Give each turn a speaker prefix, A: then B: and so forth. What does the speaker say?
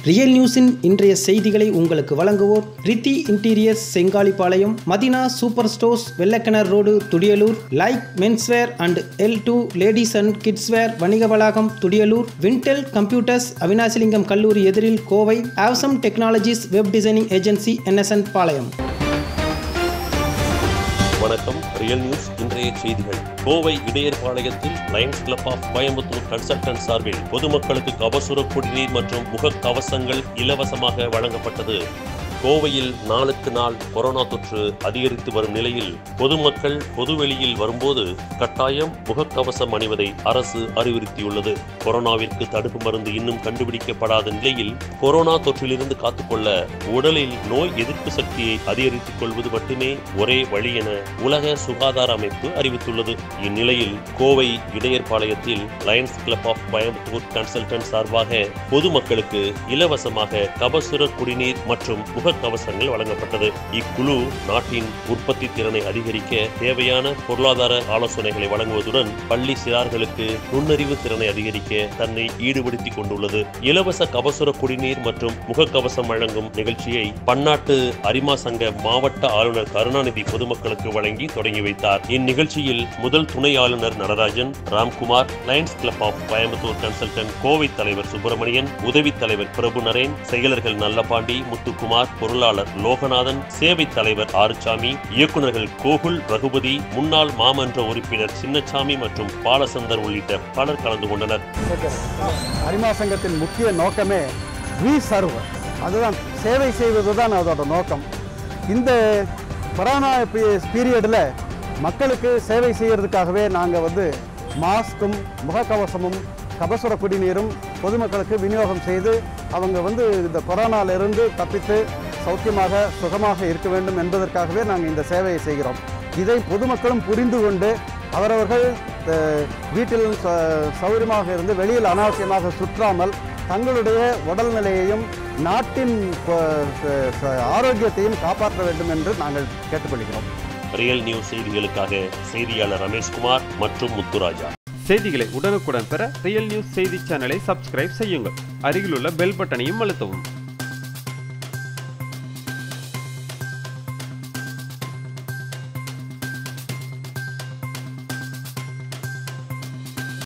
A: real நியூஸின் இன்றைய செய்திகளை உங்களுக்கு வழங்குவோர் Riddhi interiors Sengalipalayam Madina super stores Vellakinar road Thudiyalur like menswear and L two ladies and kidswear வணிக வளாகம் துடியலூர் விண்டெல் கம்ப்யூட்டர்ஸ் அவினாசிலிங்கம் கல்லூரி எதிரில் Kovai awesome technologies web designing agency NSN Palayam
B: வணக்கம் ரியல் நியூஸ் இன்றைய செய்திகள் கோவை இடையர்பாளையத்தில் lions club of Coimbatore consultant சார்பில் பொதுமக்களுக்கு கபசுர குடிநீர் மற்றும் முகக்கவசங்கள் இலவசமாக வழங்கப்பட்டது கோவையில் நாளுக்கு நாள் கொரோனா தொற்று அதிகரித்து வரும் நிலையில் பொதுமக்கள் பொதுவெளியில் வரும்போது கட்டாயம் முகக்கவசம் அணிவதை அரசு அறிவுறுத்தியுள்ளது கொரோனாவிற்கு தடுப்பு மருந்து இன்னும் கண்டுபிடிக்கப்படாத நிலையில் கொரோனா தொற்றிலிருந்து காத்துக்கொள்ள உடலில் நோய் எதிர்ப்பு சக்தியை அதிகரித்துக் கொள்வது மட்டுமே ஒரே வழி என உலக சுகாதார அமைப்பு அறிவித்துள்ளது இந்நிலையில் கோவை இடையர்பாளையத்தில் lions club of Coimbatore consultant சார்பாக பொதுமக்களுக்கு இலவசமாக கபசுர குடிநீர் மற்றும் முகக்கவசங்கள் வழங்கப்பட்டது இக்குழு நாட்டின் உற்பத்தி திறனை அதிகரிக்க தேவையான பொருளாதார ஆலோசனைகளை வழங்குவதுடன் பள்ளி சிறார்களுக்கு நுண்ணறிவு திறனை அதிகரிக்க தன்னை ஈடுபடுத்திக் கொண்டுள்ளது இலவச கபசுர குடிநீர் மற்றும் முகக்கவசம் வழங்கும் நிகழ்ச்சியை பன்னாட்டு அரிமா சங்க மாவட்ட ஆளுநர் கருணாநிதி பொதுமக்களுக்கு வழங்கி தொடங்கி வைத்தார் இந்நிகழ்ச்சியில் முதல் துணை ஆளுநர் Natarajan Ramkumar lions club of Coimbatore consultant Kovai தலைவர் சுப்பிரமணியன் உதவி தலைவர் பிரபு நரேன் செயலர்கள் நல்லபாண்டி முத்துக்குமார் பொருளாளர் லோகநாதன் சேவை தலைவர் ஆறுசாமி இயக்குநர்கள் கோகுல் ரகுபதி முன்னாள் மாமன்ற உறுப்பினர் சின்னசாமி மற்றும் பாலசந்தர் உள்ளிட்ட பலர் கலந்து கொண்டனர்
C: அரிமா சங்கத்தின் முக்கிய நோக்கமே வி சர்வ் அதுதான் சேவை செய்வது தான் அதோட நோக்கம் இந்த கொரோனா பீரியடில் மக்களுக்கு சேவை செய்கிறதுக்காகவே நாங்கள் வந்து மாஸ்க்கும் முகக்கவசமும் கபசுர குடிநீரும் பொதுமக்களுக்கு விநியோகம் செய்து அவங்க வந்து இந்த கொரோனாவிலிருந்து தப்பித்து சௌக்கியமாக சுகமாக இருக்க வேண்டும் என்பதற்காகவே நாங்கள் இந்த சேவையை செய்கிறோம் இதை பொதுமக்களும் புரிந்து கொண்டு அவரவர்கள் அஹ், வீட்டில் ச- சௌகரியமாக இருந்து வெளியில் அனாவசியமாக சுற்றாமல் தங்களுடைய உடல்நிலையையும் நாட்டின் ப- ச- ச- ஆரோக்கியத்தையும் காப்பாற்ற வேண்டும் என்று நாங்கள் கேட்டுக்கொள்கிறோம்
B: ரியல் நியூஸ் செய்திகளுக்காக செய்தியாளர் ரமேஷ்குமார் மற்றும் முத்துராஜா
D: செய்திகளை உடனுக்குடன் பெற ரியல் நியூஸ் செய்தி சேனலை சப்ஸ்கிரைப் செய்யுங்கள் அருகிலுள்ள பெல் பட்டனையும் அழுத்தவும்